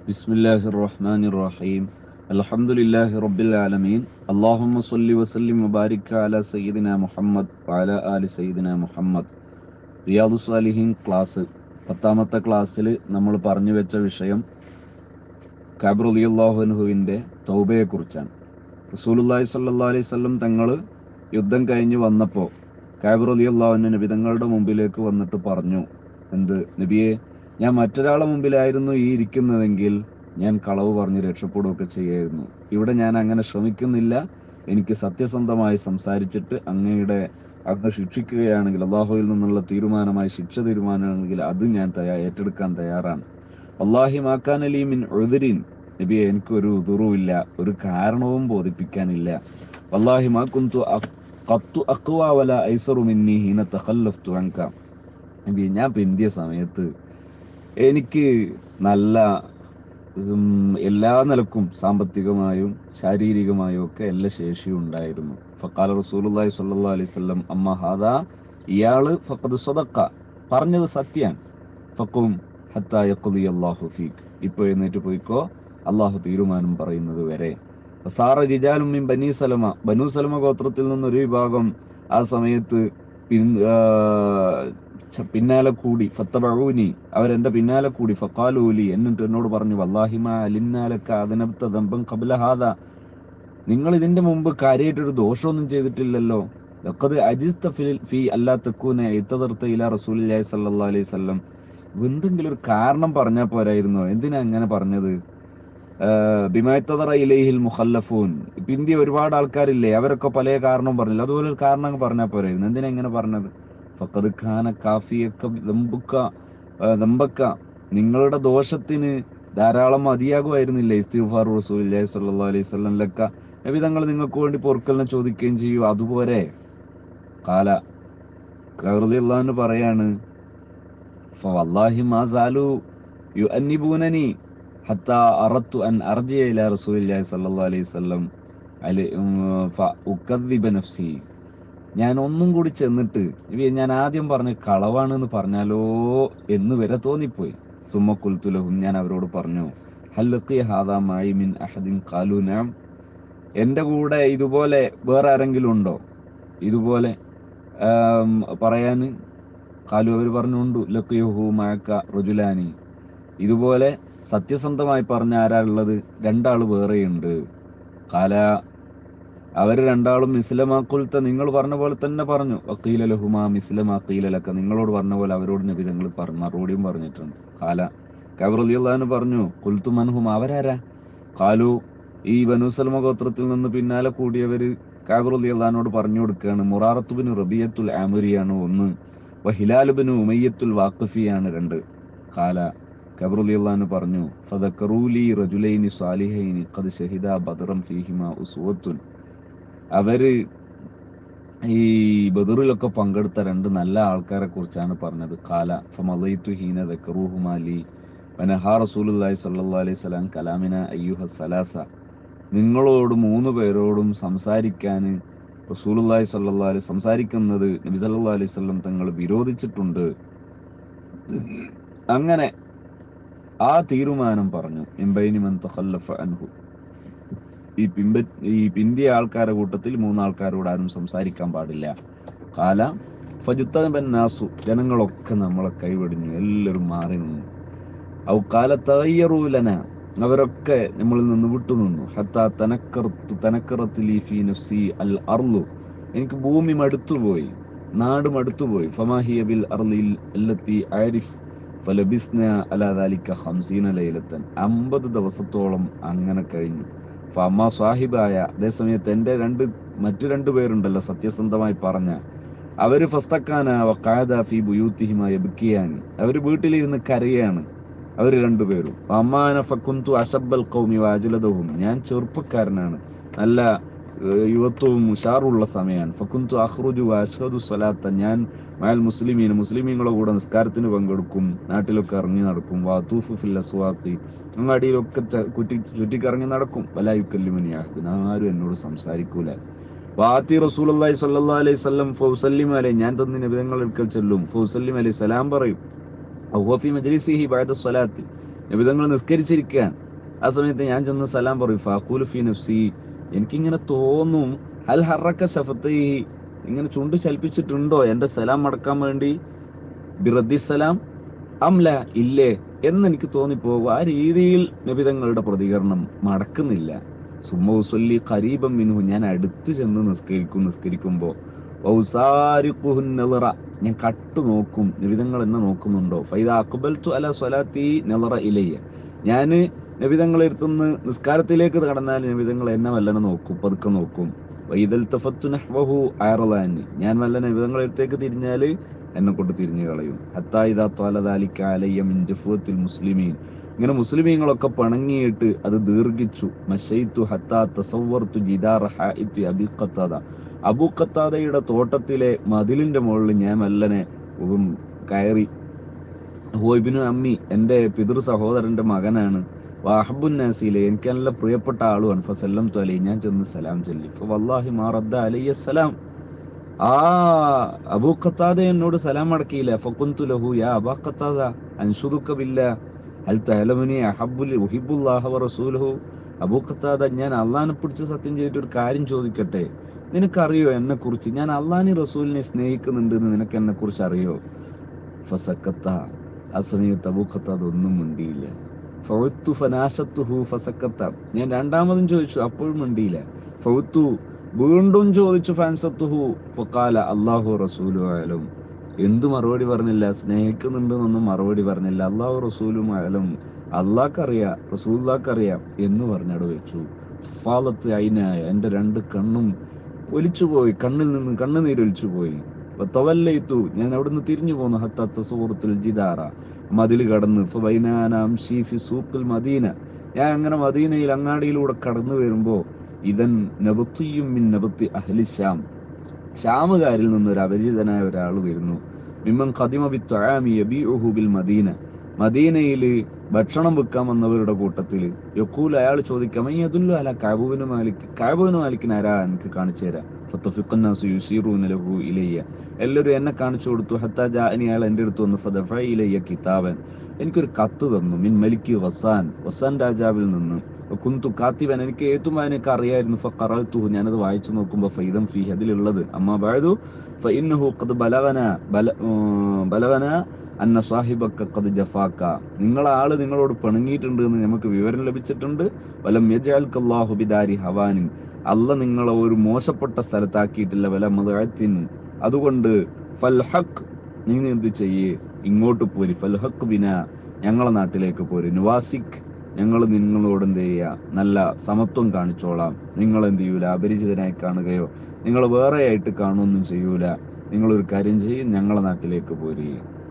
بسم الله الرحمن الرحيم الحمد لله رب العالمين اللهم صل وسلم وبارك على سيدنا محمد وعلى آل سيدنا محمد റിയാദു സ്വാലിഹീൻ class പത്താമത്തെ ക്ലാസ്സിൽ നമ്മൾ പറഞ്ഞു വെച്ച വിഷയം കാബർ അലിയുല്ലാഹുനുഹുവിൻ്റെ തൗബയെക്കുറിച്ചാണ് റസൂലുല്ലാഹി സല്ലാ അലൈഹി സ്വല്ലം തങ്ങൾ യുദ്ധം കഴിഞ്ഞ് വന്നപ്പോൾ കാബർ അലിയുല്ലാഹുവിന് നബി തങ്ങളുടെ മുമ്പിലേക്ക് വന്നിട്ട് പറഞ്ഞു എന്ത് നബിയെ ഞാൻ മറ്റൊരാളെ മുമ്പിലായിരുന്നു ഈ ഇരിക്കുന്നതെങ്കിൽ ഞാൻ കളവ് പറഞ്ഞ് രക്ഷപ്പെടുകയൊക്കെ ചെയ്യായിരുന്നു ഇവിടെ ഞാൻ അങ്ങനെ ശ്രമിക്കുന്നില്ല എനിക്ക് സത്യസന്ധമായി സംസാരിച്ചിട്ട് അങ്ങയുടെ അങ്ങ് ശിക്ഷിക്കുകയാണെങ്കിൽ അള്ളാഹുവിൽ നിന്നുള്ള തീരുമാനമായി ശിക്ഷ തീരുമാനമാണെങ്കിൽ അത് ഞാൻ തയ്യാ ഏറ്റെടുക്കാൻ തയ്യാറാണ് അള്ളാഹി മാക്കാൻ അലി മിൻ ഉദരിൻ നബിയെ എനിക്കൊരു ഉതുറുമില്ല ഒരു കാരണവും ബോധിപ്പിക്കാനില്ല വല്ലാഹി മാ കുന്തു കത്തു അക്വാവല ഐസറു മിന്നി ഹീന തഖല്ലഫ്തു അൻക നബിയെ ഞാൻ പിന്തിയ സമയത്ത് എനിക്ക് നല്ല ഉം, എല്ലാ നിലക്കും സാമ്പത്തികമായും ശാരീരികമായും ഒക്കെ എല്ലാ ശേഷിയും ഉണ്ടായിരുന്നു ഫക്കാല റസൂലുള്ളാഹി സ്വല്ലല്ലാഹു അലൈഹി വസല്ലം അമ്മ ഹാദാ ഇയാള് ഫഖദ് സ്വതക്ക പറഞ്ഞത് സത്യാണ് ഫക്കും ഹത്താ യഖ്ദി അല്ലാഹു ഫീക് ഇപ്പോൾ എഴുന്നേറ്റ് പോയിക്കോ അള്ളാഹു തീരുമാനം പറയുന്നത് വരെ സാറ റിജാലും മിൻ ബനി സലമ ബനു സലമ ഗോത്രത്തിൽ നിന്നൊരു വിഭാഗം ആ സമയത്ത് പിൻ- ആ, ച- പിന്നാലെ കൂടി ഫത്തബഊനി അവരെന്റെ പിന്നാലെ കൂടി ഫക്കാലൂലി എന്നിട്ട് എന്നോട് പറഞ്ഞു വല്ലാഹിമ അലിന്നാലക്ക അതിനബ്ത ദമ്പം കബല ഹാദ നിങ്ങൾ ഇതിന്റെ മുമ്പ് കാര്യമായിട്ടൊരു ദോഷമൊന്നും ചെയ്തിട്ടില്ലല്ലോ ലഖദ് അജിസ്ത ഫിൽ ഫി അല്ലാ തക്കൂന ഇത്തദർത്ത ഇല റസൂലുള്ളാഹി സ്വല്ലല്ലാഹു അലൈഹി വസല്ലം എന്തെങ്കിലും ഒരു കാരണം പറഞ്ഞാൽ പോരായിരുന്നോ എന്തിനാ അങ്ങനെ പറഞ്ഞത് ബിമാത്തതറ ഇലൈഹിൽ മുഖല്ലഫൂൻ ഇപ്പൊ ഇന്ത്യ ഒരുപാട് ആൾക്കാരില്ലേ അവരൊക്കെ പല കാരണവും പറഞ്ഞില്ല അതുപോലെ ഒരു കാരണം അങ്ങ് പറഞ്ഞാൽ പോരായിരുന്നു എന്തിനാ ഇങ്ങനെ പറഞ്ഞത് ഫഖദ് ഖാന കാഫിയക്ക ദമ്പുക്ക ആ, ദമ്പക്ക നിങ്ങളുടെ ദോഷത്തിന് ധാരാളം മതിയാകുമായിരുന്നില്ലേ ഇസ്തിഫാർ റസൂലുള്ളാഹി സ്വല്ലല്ലാഹു അലൈഹി വസല്ലം ലക്ക നബി തങ്ങൾ നിങ്ങൾക്ക് വേണ്ടി പൊറുക്കലിനെ ചോദിക്കുകയും ചെയ്യൂ അതുപോലെ കാല കറുദിള്ളാന്ന് പറയാണ് ഫവല്ലാഹി മാ സാലു യുഅന്നിബൂനനി ഹത്താ അറത്തു അൻ അർജിയ ഇലാ റസൂലില്ലാഹി സ്വല്ലല്ലാഹു അലൈഹി വസല്ലം അലി ഫ ഉക്കദ്ദിബ നഫ്സി ഞാൻ ഒന്നും കൂടി ചെന്നിട്ട് നബിയെ ഞാൻ ആദ്യം പറഞ്ഞ കളവാണ് എന്ന് പറഞ്ഞാലോ എന്ന് വരെ തോന്നിപ്പോയി സുമ്മ കുൽത്തുലഹും ഞാൻ അവരോട് പറഞ്ഞു ഹല്ലഖി ഹാദാ മായി മിൻ അഹദിൻ ഖാലു നഅം എൻ്റെ കൂടെ ഇതുപോലെ വേറെ ആരെങ്കിലും ഉണ്ടോ ഇതുപോലെ ആം, പറയാന് കാലു അവർ പറഞ്ഞുണ്ട് ലക്കിയുഹു മഴക്ക റുജുലാനി ഇതുപോലെ സത്യസന്ധമായി പറഞ്ഞ ആരാ ഉള്ളത് രണ്ടാള് വേറെയുണ്ട് കാല അവര് രണ്ടാളും മിസ്ലമാക്കുൽത്ത നിങ്ങൾ പറഞ്ഞ പോലെ തന്നെ പറഞ്ഞു വക്കീല ലഹുമാ മിസ്ലമാക്കീലലക്ക നിങ്ങളോട് പറഞ്ഞ പോലെ അവരോട് നബി നിങ്ങൾ പറ- മറുപടിയും പറഞ്ഞിട്ടുണ്ട് കാല കബറുലിയുള്ളഹാന് പറഞ്ഞു കുൽത്തു മൻഹും അവരാരാ കാലു ഈ ബനുസൽമ ഗോത്രത്തിൽ നിന്ന് പിന്നാലെ കൂടിയവര് കാബറുലിയുള്ളഹാനോട് പറഞ്ഞു കൊടുക്കുകയാണ് മുറാറത്തുബിന് റബിയത്തുൽ ആമുരിയാണ് ഒന്ന് വഹിലാലുബിന് ഉമയ്യത്തുൽ വാഖഫിയാണ് രണ്ട് കാല കബറുലിയുള്ളഹാന് പറഞ്ഞു ഫദക്കറൂലി റജുലൈനി സ്വാലിഹൈനി ഖദ് ഷഹിദ ബദറം ഫീഹിമ ഉസുവത്തുൻ അവര് ഈ ബദറിലൊക്കെ പങ്കെടുത്ത രണ്ട് നല്ല ആൾക്കാരെ കുറിച്ചാണ് പറഞ്ഞത് കാല ഫമലൈതു ഹീന ദക്കറൂഹുമാലി വനഹാ റസൂലുള്ളാഹി സ്വല്ലല്ലാഹു അലൈഹി വസല്ലം കലാമിന അയ്യുഹ സലാസ നിങ്ങളോട് മൂന്ന് പേരോടും സംസാരിക്കാൻ റസൂലുള്ളാഹി സ്വല്ലല്ലാഹു അലൈഹി സംസാരിക്കുന്നത് നബി സല്ലല്ലാഹു അലൈഹി വസല്ലം തങ്ങൾ വിരോധിച്ചിട്ടുണ്ട് അങ്ങനെ ആ തീരുമാനം പറഞ്ഞു ഇംബൈനി മൻ തഖല്ലഫ അൻഹു ഈ പിമ്പ ഈ പിന്തിയ ആൾക്കാരുടെ കൂട്ടത്തിൽ മൂന്നാൾക്കാരോട് ആരും സംസാരിക്കാൻ പാടില്ല കാല ഫജുത്തബൻ നാസു ജനങ്ങളൊക്കെ നമ്മളെ കൈവെടിഞ്ഞു എല്ലാവരും മാറി നിന്നു ഔ കാല തയ്യറൂലന അവരൊക്കെ നമ്മളിൽ നിന്ന് വിട്ടുനിന്നു ഹത്താ തനക്കറത്തു തനക്കറത്തിലി ഫീ നഫ്സി അൽ അർലു എനിക്ക് ഭൂമി മടുത്തുപോയി നാട് മടുത്തുപോയി ഫമാഹിയ ബിൽ അർലിൽ അല്ലത്തി ആരിഫ് ഫലബിസ്ന അലാ ദാലിക ഹംസീന ലൈലത്തൻ അമ്പത് ദിവസത്തോളം അങ്ങനെ കഴിഞ്ഞു ഫമ്മ സ്വാഹിബായ അതേസമയത്ത് എൻ്റെ രണ്ട് മറ്റു രണ്ടു പേരുണ്ടല്ലോ സത്യസന്ധമായി പറഞ്ഞ അവര് ഫസ്തക്കാന വക്കാദ ഫി ബുയൂത്തിഹിമായ ബിക്കിയാനി അവര് വീട്ടിലിരുന്ന് കരയാണ് അവര് രണ്ടുപേരും അമ്മാന ഫക്കുന്തു അസബൽ കൗമി വാജിലതവും ഞാൻ ചെറുപ്പക്കാരനാണ് നല്ല ഏഹ്, യുവത്വവും ഉഷാറുള്ള സമയമാണ് ഫക്കുന്തു അഹ്റുജു അഷ്ഹദു സ്വലാത്ത ഞാൻ മയൽ മുസ്ലിമീൻ മുസ്ലിമീങ്ങളുടെ കൂടെ നിസ്കാരത്തിന് പങ്കെടുക്കും നാട്ടിലൊക്കെ ഇറങ്ങി നടക്കും വാത്തൂഫു ഫിൽ അസ്വാത്തി അങ്ങാടിയിലൊക്കെ ച- കുറ്റി ചുറ്റിക്കറങ്ങി നടക്കും വലായുക്കല്ലിമനിയാഹ് ആരും എന്നോട് സംസാരിക്കൂല വാത്തി റസൂലി സല്ലാ അലൈഹി സ്വല്ലം ഫൗസല്ലിം അലൈ ഞാൻ തന്ന നബിതങ്ങൾ എടുക്കൽ ചെല്ലും ഫൗസല്ലിം അലൈഹി സലാം പറയും ഔഹഫി മജ്ലിസിഹി ബഅദ സ്വലാത്തി നബിതങ്ങൾ നിസ്കരിച്ചിരിക്കുകയാണ് ആ സമയത്ത് ഞാൻ ചെന്ന് സലാം പറയും ഫാഖൂൽ ഫി നഫ്സി എനിക്കിങ്ങനെ തോന്നും ഹൽ ഹറക്ക ശഫത്തി ഇങ്ങനെ ചുണ്ട് ചലിപ്പിച്ചിട്ടുണ്ടോ എന്റെ സലാം മടക്കാൻ വേണ്ടി ബിറദ്ദി സലാം അംല ഇല്ലേ എന്ന് എനിക്ക് തോന്നിപ്പോകും ആ രീതിയിൽ നബിതങ്ങളുടെ പ്രതികരണം മടക്കുന്നില്ല സുമ്മൗസല്ലി ഖരീബം മിൻഹു ഞാൻ അടുത്ത് ചെന്ന് നിസ്കരിക്കും നിസ്കരിക്കുമ്പോ വൗസാരിഖുഹുൻ നളറ ഞാൻ കട്ടു നോക്കും നബിതങ്ങൾ എന്നെ നോക്കുന്നുണ്ടോ ഫൈദ അക്ബൽത്തു അല സ്വലാത്തി നളറ ഇലയ്യ ഞാന് നബിതങ്ങളെ അടുത്തുനിന്ന് നിസ്കാരത്തിലേക്ക് കടന്നാൽ നബിതങ്ങൾ എന്നെ വല്ലനെ നോക്കും പതുക്കെ നോക്കും വൈദൽ തഫത്തു നഹ്വഹു അയറലാനി ഞാൻ വല്ല നബിതങ്ങളെ അടുത്തേക്ക് തിരിഞ്ഞാല് എന്നെ കൊണ്ട് തിരിഞ്ഞു കളയും ഹത്തായിദാ ത്വാലദാലിക്ക അലയ്യ മിൻ ജഫ്വത്തിൽ മുസ്ലിമീൻ ഇങ്ങനെ മുസ്ലിമീങ്ങളൊക്കെ പിണങ്ങിയിട്ട് അത് ദീർഘിച്ചു മശൈത്തു ഹത്താ തസവർത്തു ജിദാർ ഹാഇത്തി അബി ഖത്താദ അബു ഖത്താദയുടെ തോട്ടത്തിലെ മതിലിന്റെ മുകളിൽ ഞാൻ മല്ലനെ ഉം കയറി ഹോയിബിനു അമ്മി എൻ്റെ പിതൃ സഹോദരന്റെ മകനാണ് വാഹബുൻ നാസിലെ എനിക്ക് നല്ല പ്രിയപ്പെട്ട ആളുമാണ് ഫസല്ലം ത്വലി ഞാൻ ചെന്ന് സലാം ചൊല്ലി വല്ലാഹി മാറദ്ദ അലയ്യ സലാം ആ അബൂ ഖത്താദ എന്നോട് സലാം മടക്കിയില്ല ഫക്കുന്തു ലഹു യാ അബാ ഖത്താദ അൻഷുദുക ബില്ലാ അൽ തഹലമുനി അഹബ്ബുൽ ഉഹിബ്ബുല്ലാഹ വ റസൂലുഹു അബൂ ഖത്താദ ഞാൻ അള്ളാഹിനെ പിടിച്ച് സത്യം ചെയ്തിട്ട് ഒരു കാര്യം ചോദിക്കട്ടെ നിനക്കറിയോ എന്നെ കുറിച്ച് ഞാൻ അള്ളാഹിനെ റസൂലിനെ സ്നേഹിക്കുന്നുണ്ട് എന്ന് നിനക്ക് എന്നെ കുറിച്ച് അറിയോ ഫസക്കത്ത ആ സമയത്ത് അബൂ ഖത്താദ് ഒന്നും മിണ്ടിയില്ല ഫൗത്തു ഫനാശത്തുഹു ഫസക്കത്ത ഞാൻ രണ്ടാമതും ചോദിച്ചു അപ്പോഴും മിണ്ടിയില്ല ഫൗത്തു വീണ്ടും ചോദിച്ചു ഫാൻസത്തുഹു ഫക്കാല അള്ളാഹു റസൂലു ആയാലും എന്തു മറുപടി പറഞ്ഞില്ല സ്നേഹിക്കുന്നുണ്ടെന്നൊന്നും മറുപടി പറഞ്ഞില്ല അള്ളാഹു റസൂലും ആയാലും അള്ളാഹ്ക്കറിയാം റസൂല്ലാക്കറിയാം എന്ന് പറഞ്ഞവിടെ വെച്ചു ഫാലത്ത് അയിനായ എൻ്റെ രണ്ട് കണ്ണും ഒലിച്ചുപോയി കണ്ണിൽ നിന്ന് കണ്ണുനീരൊലിച്ചു പോയി തവല്ലയിത്തു ഞാൻ അവിടുന്ന് തിരിഞ്ഞു പോന്നു ഹത്താത്ത സുഹൃത്തുൽ ജിദാറ മതിൽ കടന്ന് ഫബൈനാനാം ഷീഫി സൂഖുൽ മദീന ഞാൻ അങ്ങനെ മദീനയിൽ അങ്ങാടിയിലൂടെ കടന്നു വരുമ്പോ ഇതൻ നബത്തിയും മിൻ നബത്തി അഹ്ലി ശ്യാം ശ്യാമുകാരിൽ നിന്ന് ഒരു അപരിചിതനായ ഒരാൾ വരുന്നു മിമ്മൻ ഖദിമ ബി ത്വആമി യബീഉഹു ബിൽ മദീന മദീനയിൽ ഭക്ഷണം വിൽക്കാൻ വന്നവരുടെ കൂട്ടത്തിൽ യക്കൂൽ അയാൾ ചോദിക്കാം ഈ അതുല്ലോ അല്ല കാബുവിന് മാലിക് കാബുവിന് മാലിക്കിന് ആരാ എനിക്ക് കാണിച്ചു തരാം ഫത്തഫിഖന്നാസു യുസീറൂന ലഹു ഇലയ്യ എല്ലാവരും എന്നെ കാണിച്ചു കൊടുത്തു ഹത്താ ജാഅനി അയാൾ എൻ്റെ അടുത്ത് വന്നു ഫദഫ ഇലയ്യ കിതാബൻ എനിക്കൊരു കത്ത് തന്നു മിൻ മലിക്ക് വസാൻ വസാൻ രാജാവിൽ നിന്ന് കുന്തു കാത്തിവൻ എനിക്ക് ഏത്തുമാനൊക്കെ അറിയായിരുന്നു ഫഖറഅതുഹു ഞാനത് വായിച്ചു നോക്കുമ്പോൾ ഫൈദം ഫീ അതിലുള്ളത് അമ്മ ബഅദു ഫഇന്നഹു ഖദ് ബലഗന ബല ബലഗന അന്ന സാഹിബക്ക ഖദ് ജഫാക്ക നിങ്ങളെ ആള് നിങ്ങളോട് പിണങ്ങിയിട്ടുണ്ട് എന്ന് നമുക്ക് വിവരം ലഭിച്ചിട്ടുണ്ട് വലം യജഅൽക അല്ലാഹു ബിദാരി ഹവാനിൻ അല്ല നിങ്ങളെ ഒരു മോശപ്പെട്ട സ്ഥലത്താക്കിയിട്ടില്ല വല മദഅത്തിൻ അതുകൊണ്ട് ഫൽഹഖ് നീ എന്ത് ചെയ്യേ ഇങ്ങോട്ട് പോരി ഫൽഹഖ് ബിന ഞങ്ങളെ നാട്ടിലേക്ക് പോര് നുവാസിക് ഞങ്ങൾ നിങ്ങളോട് എന്ത് ചെയ്യുക നല്ല സമത്വം കാണിച്ചോളാം നിങ്ങൾ എന്ത് ചെയ്യൂല അപരിചിതനായി കാണുകയോ നിങ്ങൾ വേറെ ആയിട്ട് കാണുകയൊന്നും ചെയ്യൂല നിങ്ങൾ ഒരു കാര്യം ചെയ്യും ഞങ്ങളെ നാട്ടിലേക്ക് പോരി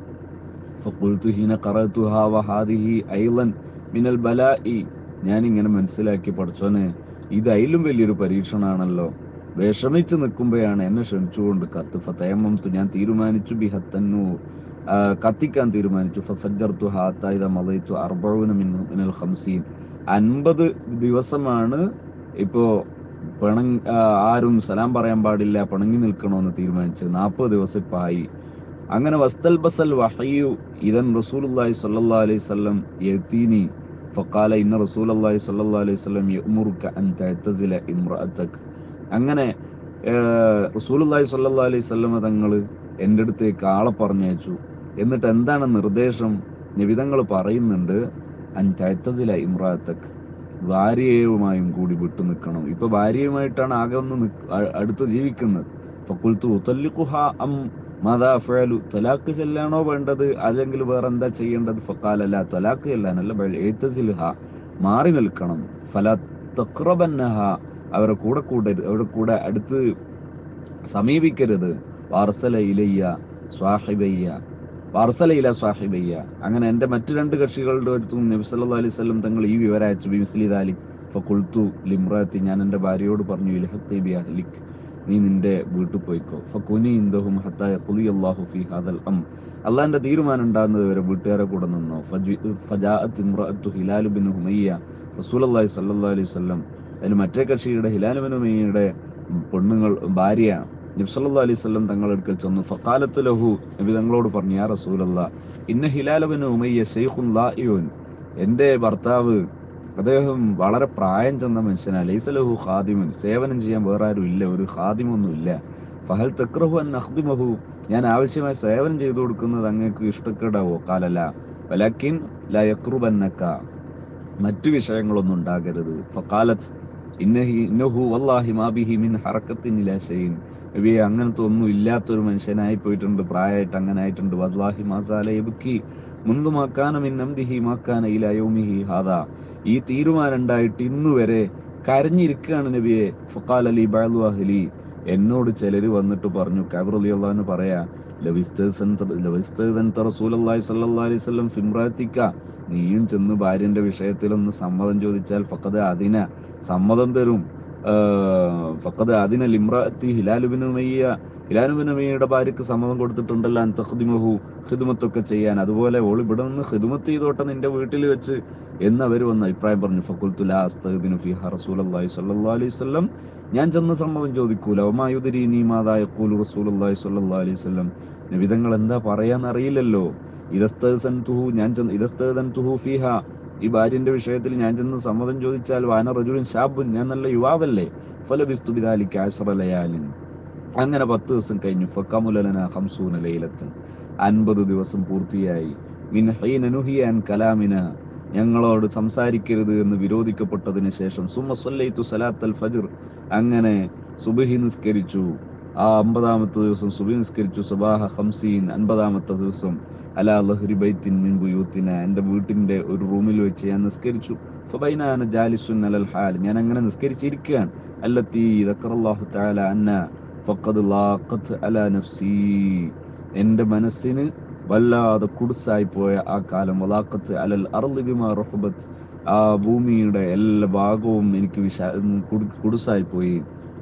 فقلت حين قرأتها وهذه أيضا من البلاء ഞാൻ ഇങ്ങനെ മനസ്സിലാക്കി പഠിച്ചോനെ ഇത് അതിലും വലിയൊരു പരീക്ഷണാണല്ലോ വിഷമിച്ച് നിൽക്കുമ്പോഴാണ് എന്നെ ക്ഷണിച്ചുകൊണ്ട് കത്ത് ഫതയമ്മത്തു ഞാൻ തീരുമാനിച്ചു ബിഹത്തന്നു ആ, കത്തിക്കാൻ തീരുമാനിച്ചു ഫസജ്ജർത്തു ഹാത്തായിത മലയിച്ചു അർബൗന മിനൽ ഹംസീൻ അൻപത് ദിവസമാണ് ഇപ്പോ പിണങ് ആ, ആരും സലാം പറയാൻ പാടില്ല പിണങ്ങി നിൽക്കണമെന്ന് തീരുമാനിച്ചത് നാൽപ്പത് ദിവസം ഇപ്പൊ ആയി അങ്ങനെ വസ്തൽ ബസൽ വഹയു ഇതൻ റസൂലുള്ളാഹി സ്വല്ലല്ലാഹു അലൈഹി വസല്ലം യതീനി ഫഖാല ഇന്ന റസൂലുള്ളാഹി സ്വല്ലല്ലാഹു അലൈഹി വസല്ലം യഅ്മുറുക അൻ തഅ്തസില ഇംറഅതക് അങ്ങനെ ഏഹ്, റസൂലുള്ളാഹി സ്വല്ലല്ലാഹു അലൈഹി വസല്ലം തങ്ങൾ എൻ്റെ അടുത്തേക്ക് ആളെ പറഞ്ഞയച്ചു എന്നിട്ട് എന്താണ് നിർദ്ദേശം നിബിതങ്ങൾ പറയുന്നുണ്ട് അൻ തഅ്തസില ഇംറഅതക് ഭാര്യയുമായും കൂടി വിട്ടു നിൽക്കണം ഇപ്പൊ ഭാര്യയുമായിട്ടാണ് ആകെ ഒന്ന് നിക്ക്- അ- അടുത്ത് ജീവിക്കുന്നത് ഫക്കുൽത്തു ഉത്തല്ലിഖുഹ അം മാതാ ഫഅലു തലാഖ് ചെല്ലാണോ വേണ്ടത് അല്ലെങ്കിൽ വേറെ എന്താ ചെയ്യേണ്ടത് ഫക്കാലല്ല തലാഖ് ചെല്ലാനല്ല ബൽ എഴുത്തസിൽഹ മാറി നിൽക്കണം ഫല തക്രബന്നഹ അവരെ കൂടെ കൂടരുത് അവരുടെ കൂടെ അടുത്ത് സമീപിക്കരുത് വാർസല ഇലയ്യ സ്വാഹിബയ്യ വാർസല ഇല സ്വാഹിബയ്യ അങ്ങനെ എൻ്റെ മറ്റു രണ്ട് കക്ഷികളുടെ അടുത്തും നബി സല്ലല്ലാഹു അലൈഹി വസല്ലം തങ്ങൾ ഈ വിവരം അയച്ചു ബിമിസ്ലി ദാലിക് ഫഖുൽത്തു ലിംറഅത്തി ഞാൻ എൻ്റെ ഭാര്യയോട് പറഞ്ഞു ഇൽഹഖി ബി അഹ്ലിക് നീ നിന്റെ വീട്ടിൽ പോയിക്കോ ഫകുനി ഇന്ദഹും ഹത്താ യഖ്ലി അല്ലാഹു ഫീ ഹാദൽ അം അള്ളാഹിന്റെ തീരുമാനം ഉണ്ടാകുന്നത് വരെ വീട്ടുകാരെ കൂടെ നിന്നോ ഫജി- ഫജാഅത്ത് ഇംറഅത്തു ഹിലാൽ ബിൻ ഹുമയ്യ റസൂലുള്ളാഹി സ്വല്ലല്ലാഹു അലൈഹി വസല്ലം അതിന് മറ്റേ കക്ഷിയുടെ ഹിലാൽ ബിൻ ഹുമയ്യയുടെ പെണ്ണുങ്ങൾ ഭാര്യയാണ് നബി സല്ലല്ലാഹു അലൈഹി വസല്ലം തങ്ങളുടെ അടുക്കൽ ചെന്നു ഫഖാലത്ത് ലഹു നബി തങ്ങളോട് പറഞ്ഞു യാ റസൂലല്ലാ ഇന്ന ഹിലാൽ ബിൻ ഉമയ്യ ശൈഖുൻ ലായിഉൻ എൻ്റെ ഭർത്താവ് അദ്ദേഹം വളരെ പ്രായം ചെന്ന മനുഷ്യനാ ലൈസലഹു ഖാദിമുൻ സേവനം ചെയ്യാൻ വേറെ ആരും ഇല്ല ഒരു ഖാദിമൊന്നും ഇല്ല ഫഹൽ തക്രഹു അൻ അഖ്ദിമഹു ഞാൻ ആവശ്യമായി സേവനം ചെയ്തു കൊടുക്കുന്നത് അങ്ങേക്ക് ഇഷ്ടക്കേടാവോ കാലല്ല വലക്കിൻ ല യക്റുബന്നക മറ്റു വിഷയങ്ങളൊന്നും ഉണ്ടാകരുത് ഫഖാലത്ത് ഇന്നഹി ഇന്നഹു വല്ലാഹി മാ ബിഹി മിൻ ഹറക്കത്തിൻ ഇലാ ഷൈഇൻ നബിയെ അങ്ങനത്തെ ഒന്നും ഇല്ലാത്തൊരു മനുഷ്യനായി പോയിട്ടുണ്ട് പ്രായമായിട്ട് അങ്ങനെ ആയിട്ടുണ്ട് വല്ലാഹി മാസാല യബ്കി മുൻപ് മാക്കാന മിൻ നംദിഹി മാക്കാന ഇലാ യൗമിഹി ഹാദാ ഈ തീരുമാനം ഉണ്ടായിട്ട് ഇന്ന് വരെ കരഞ്ഞിരിക്കുകയാണ് നബിയെ ഫഖാൽ അലി ബഅദു അഹ്ലി എന്നോട് ചിലര് വന്നിട്ട് പറഞ്ഞു കബർ അലി അള്ളഹാന് പറയാ റസൂലി സല്ലല്ലാഹി അലൈഹി വസല്ലം ഫിംറാത്തിക്ക നീയും ചെന്ന് ഭാര്യന്റെ വിഷയത്തിലൊന്ന് സമ്മതം ചോദിച്ചാൽ ഫഖദ് അതിന സമ്മതം തരും ഫഖദ് അതിന ലിമ്രാത്തി ഹിലാലുബിൻ ഉമയ്യ ഹിലാലുബിൻ ഉമയ്യയുടെ ഭാര്യക്ക് സമ്മതം കൊടുത്തിട്ടുണ്ടല്ലോ അൻ തഖ്ദിമഹു ഖിദ്മത്തൊക്കെ ചെയ്യാൻ അതുപോലെ ഓൾ ഇവിടെ നിന്ന് ഖിദ്മത്ത് ചെയ്തോട്ടെ നിന്റെ വീട്ടിൽ വെച്ച് എന്ന് അവർ വന്ന് അഭിപ്രായം പറഞ്ഞു ഫഖുൽതു ലാ അസ്തഗ്ദിനു ഫിഹ റസൂലുള്ളാഹി സ്വല്ലല്ലാഹി അലൈഹി വസല്ലം ഞാൻ ചെന്ന് സമ്മതം ചോദിക്കൂല ഒമായുദരി നീ മാതാ യഖൂലു റസൂലുള്ളാഹി സ്വല്ലല്ലാഹി അലൈഹി വസല്ലം നബിതങ്ങൾ എന്താ പറയാന്ന് അറിയില്ലല്ലോ ഇദസ്തസൻതുഹു ഞാൻ ചെന്ന് ഇദസ്തദൻതുഹു ഫിഹ ഈ ഭാര്യന്റെ വിഷയത്തിൽ ഞാൻ ചെന്ന് സമ്മതം ചോദിച്ചാൽ വാന റജുലിൻ ഷാബുൻ ഞാൻ നല്ല യുവാവല്ലേ ഫലബിസ്തു ബിദാലിക അശ്റ ലയാലിൻ അങ്ങനെ പത്ത് ദിവസം കഴിഞ്ഞു ഫക്കമുലന ഹംസൂന ലൈലത്തൻ അൻപത് ദിവസം പൂർത്തിയായി മിൻ ഹൈന നുഹിയ അൻ കലാമിന ഞങ്ങളോട് സംസാരിക്കരുത് എന്ന് വിരോധിക്കപ്പെട്ടതിന് ശേഷം സുമ സല്ലൈത്തു സലാത്തൽ ഫജ്ർ അങ്ങനെ സുബഹി നിസ്കരിച്ചു ആ അമ്പതാമത്തെ ദിവസം സുബഹി നിസ്കരിച്ചു സുബാഹ ഹംസീൻ അൻപതാമത്തെ ദിവസം അലാ ലഹരി ബൈത്തിൻ മിൻ ബുയൂത്തിന എൻ്റെ വീട്ടിന്റെ ഒരു റൂമിൽ വെച്ച് ഞാൻ നിസ്കരിച്ചു ഫബൈനാന ജാലിസുൻ അലൽ ഹാൽ ഞാൻ അങ്ങനെ നിസ്കരിച്ചിരിക്കുകയാണ് അല്ലത്തി ദക്കറല്ലാഹു തആല അന്ന ഫഖദ് ലാഖത്ത് അലാ നഫ്സി എൻ്റെ മനസ്സിന് വല്ലാതെ കുടുസായി പോയ ആ കാലം വലാഖത്ത് അലൽ അർളി ബിമാ റഹബത്ത് ആ ഭൂമിയുടെ എല്ലാ ഭാഗവും എനിക്ക് വിശാ കുടു- കുടുസായി പോയി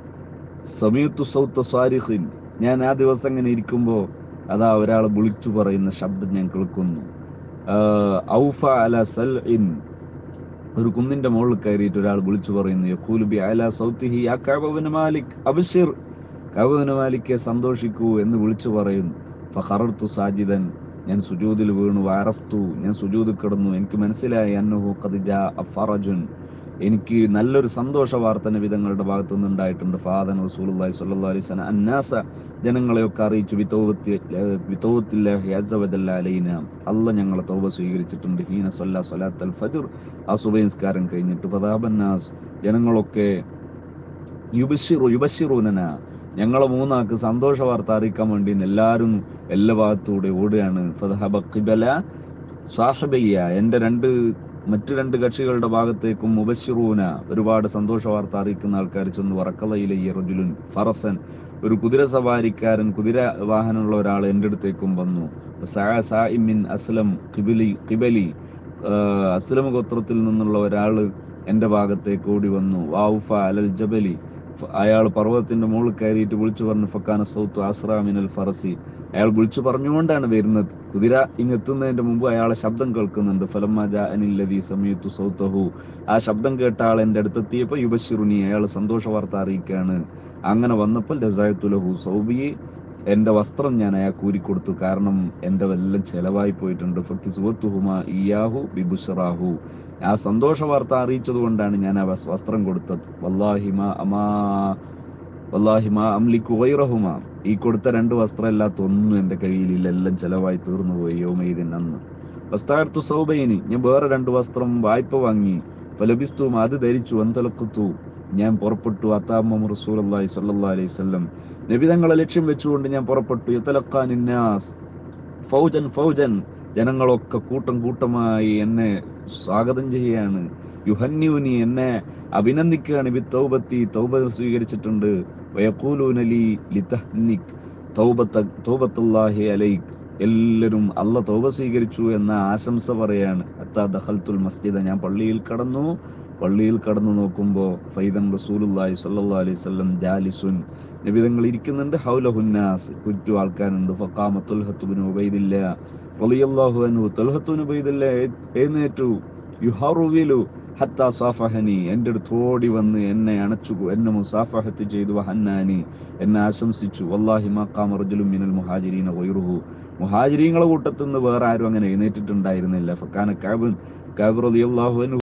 സമയത്തു സൗത്ത സാരിഖിൻ ഞാൻ ആ ദിവസം അങ്ങനെ ഇരിക്കുമ്പോൾ അതാ ഒരാൾ വിളിച്ചു പറയുന്ന ശബ്ദം ഞാൻ കേൾക്കുന്നു ആഹ് ഔഫ അല സൽ ഇൻ ഒരു കുന്നിന്റെ മുകളിൽ കയറിയിട്ട് ഒരാൾ വിളിച്ചു പറയുന്നു യഖൂലു ബി അല സൗത്തിഹി യാ കഅബ് മാലിക് അബ്ശിർ കഅബ് മാലിക്കെ സന്തോഷിക്കൂ എന്ന് വിളിച്ചു പറയുന്നു ഫഖറർത്തു സാജിദൻ ഞാൻ സുജൂദിൽ വീണു വഅറഫ്തു ഞാൻ സുജൂദിൽ കിടന്നു എനിക്ക് മനസ്സിലായി അന്നഹു ഖദ് ജാ ഫറജുൻ എനിക്ക് നല്ലൊരു സന്തോഷ വാർത്ത നബിതങ്ങളുടെ ഭാഗത്തു നിന്നുണ്ടായിട്ടുണ്ട് ഫാദൻ റസൂലുള്ളാഹി സ്വല്ലല്ലാഹി അലൈഹി വസല്ലം അന്നാസ ജനങ്ങളെയൊക്കെ അറിയിച്ചു വിതൗവത്തി വിതൗവത്തില്ലാഹി അസ്സ വജല്ല അലൈന അല്ല ഞങ്ങളെ തൗബ സ്വീകരിച്ചിട്ടുണ്ട് ഹീന സ്വല്ല സ്വലാത്തൽ ഫജ്ർ ആ സുബഹി നിസ്കാരം കഴിഞ്ഞിട്ട് ഫദാബന്നാസ് ജനങ്ങളൊക്കെ യുബശിറു യുബശിറൂനന ഞങ്ങളെ മൂന്നാക്ക് സന്തോഷ വാർത്ത അറിയിക്കാൻ വേണ്ടി എല്ലാവരും എല്ലാ ഭാഗത്തൂടെ ഓടുകയാണ് ഫദഹബ ഖിബല സാഹബയ്യ എൻ്റെ രണ്ട് മറ്റു രണ്ട് കക്ഷികളുടെ ഭാഗത്തേക്കും മുബശിറൂന ഒരുപാട് സന്തോഷ വാർത്ത അറിയിക്കുന്ന ആൾക്കാർ ചെന്ന് വറക്കലയിലെ റജുലുൻ ഫറസൻ ഒരു കുതിര സവാരിക്കാരൻ കുതിര വാഹനമുള്ള ഒരാൾ എൻ്റെ അടുത്തേക്കും വന്നു സാ- സായിമിൻ അസ്ലം കിബിലി കിബലി ആഹ് അസ്ലം ഗോത്രത്തിൽ നിന്നുള്ള ഒരാൾ എൻ്റെ ഭാഗത്തേക്ക് ഓടി വന്നു വാവുഫ അലൽ ജബലി ഫ- അയാൾ പർവ്വതത്തിന്റെ മുകളിൽ കയറിയിട്ട് വിളിച്ചു പറഞ്ഞു ഫക്കാന സൗത്ത് ആസ്രാമിനൽ ഫറസി അയാൾ വിളിച്ചു പറഞ്ഞുകൊണ്ടാണ് വരുന്നത് കുതിര ഇങ്ങെത്തുന്നതിന്റെ മുമ്പ് അയാളെ ശബ്ദം കേൾക്കുന്നുണ്ട് ഫലമാജ അനില്ലതി സമയത്തു സൗത്തഹു ആ ശബ്ദം കേട്ട ആൾ എൻ്റെ അടുത്തെത്തിയപ്പോൾ യുബശിറുനി അയാൾ സന്തോഷ വാർത്ത അറിയിക്കുകയാണ് അങ്ങനെ വന്നപ്പോൾ ലസായത്തുലഹു സൗബിയെ എന്റെ വസ്ത്രം ഞാൻ അയാൾക്ക് ഊരിക്കൊടുത്തു കാരണം എന്റെ എല്ലാം ചെലവായി പോയിട്ടുണ്ട് ഫക്കിസുവത്തുഹുമ ഇയാഹു ബിബുഷറാഹു ആ സന്തോഷ വാർത്ത അറിയിച്ചത് കൊണ്ടാണ് ഞാൻ ആ വസ്- വസ്ത്രം കൊടുത്തത് വല്ലാഹിമ അമാ വല്ലാഹിമ അംലിക്കു വൈറഹുമ ഈ കൊടുത്ത രണ്ട് വസ്ത്രം അല്ലാത്ത ഒന്നും എന്റെ കയ്യിലില്ല എല്ലാം ചെലവായി തീർന്നു പോയി യോമയിദിൻ അന്ന് വസ്താർത്തു സൗബൈനി ഞാൻ വേറെ രണ്ട് വസ്ത്രം വായ്പ വാങ്ങി ഫലബിസ്തും അത് ധരിച്ചു അന്തലക്കുത്തു ഞാൻ പുറപ്പെട്ടു അത്താമം റസൂലി സല്ലാ അലൈഹി സ്വല്ലം നബിതങ്ങളെ ലക്ഷ്യം വെച്ചുകൊണ്ട് ഞാൻ പുറപ്പെട്ടു യത്തലക്കാൻ ഇന്നാസ് ഫൗജൻ ഫൗജൻ ജനങ്ങളൊക്കെ കൂട്ടം കൂട്ടമായി എന്നെ സ്വാഗതം ചെയ്യാണ് യുഹന്യൂനി എന്നെ അഭിനന്ദിക്കുകയാണ് ബി തൗബത്തി തൗബ സ്വീകരിച്ചിട്ടുണ്ട് വയക്കൂലൂനലി ലിതഹ്നിക് തൗബത്ത തൗബത്തുല്ലാഹി അലൈക് എല്ലാവരും അല്ല തൗബ സ്വീകരിച്ചു എന്ന ആശംസ പറയാണ് അത്താ ദഖൽത്തുൽ മസ്ജിദ ഞാൻ പള്ളിയിൽ കടന്നു പള്ളിയിൽ കടന്നു നോക്കുമ്പോൾ ഫൈദൻ റസൂലുള്ളാഹി സ്വല്ലല്ലാഹി അലൈഹി വസല്ലം ജാലിസുൻ നബിതങ്ങൾ ഇരിക്കുന്നുണ്ട് ഹൗലഹുന്നാസ് ചുറ്റും ആൾക്കാരുണ്ട് ഫഖാമ തുൽഹത്ത് ബിൻ ഉബൈദില്ല റളിയല്ലാഹു അൻഹു തുൽഹത്ത് ബിൻ ഉബൈദില്ല എഴുന്നേറ്റു യുഹറുവിലു ഹത്താ സാഫഹനി എൻ്റെ അടുത്ത് ഓടി വന്ന് എന്നെ അണച്ചു എന്നെ മുസാഫഹത്ത് ചെയ്തു വഹന്നാനി എന്നെ ആശംസിച്ചു വല്ലാഹി മാ ഖാമ റജുലുൻ മിനൽ മുഹാജിരീന ഗൈറുഹു മുഹാജിരീങ്ങളെ കൂട്ടത്തിൽ നിന്ന് വേറെ ആരും അങ്ങനെ എഴുന്നേറ്റിട്ടുണ്ടായിരുന്നില്ല ഫക്കാന കഅബുൻ കാബ് റളിയല്ലാഹു അൻഹു